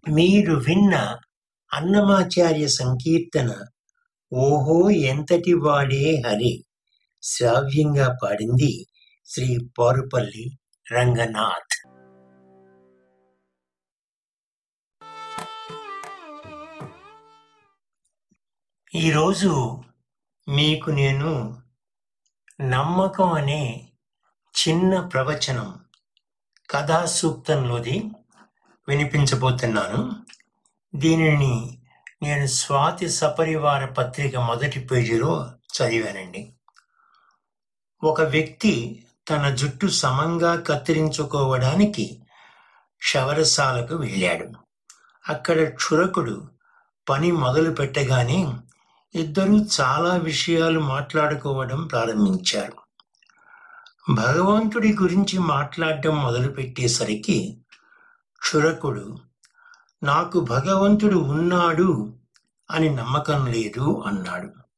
మీరు విన్న అన్నమాచార్య సంకీర్తన ఓహో ఎంతటి వాడే హరి శ్రావ్యంగా పాడింది శ్రీ పారుపల్లి రంగనాథ్ ఈరోజు మీకు నేను నమ్మకం అనే చిన్న ప్రవచనం కథా సూక్తంలోది వినిపించబోతున్నాను దీనిని నేను స్వాతి సపరివార పత్రిక మొదటి పేజీలో చదివానండి ఒక వ్యక్తి తన జుట్టు సమంగా కత్తిరించుకోవడానికి క్షవరశాలకు వెళ్ళాడు అక్కడ క్షురకుడు పని మొదలు పెట్టగానే ఇద్దరూ చాలా విషయాలు మాట్లాడుకోవడం ప్రారంభించారు భగవంతుడి గురించి మాట్లాడడం మొదలుపెట్టేసరికి క్షురకుడు నాకు భగవంతుడు ఉన్నాడు అని నమ్మకం లేదు అన్నాడు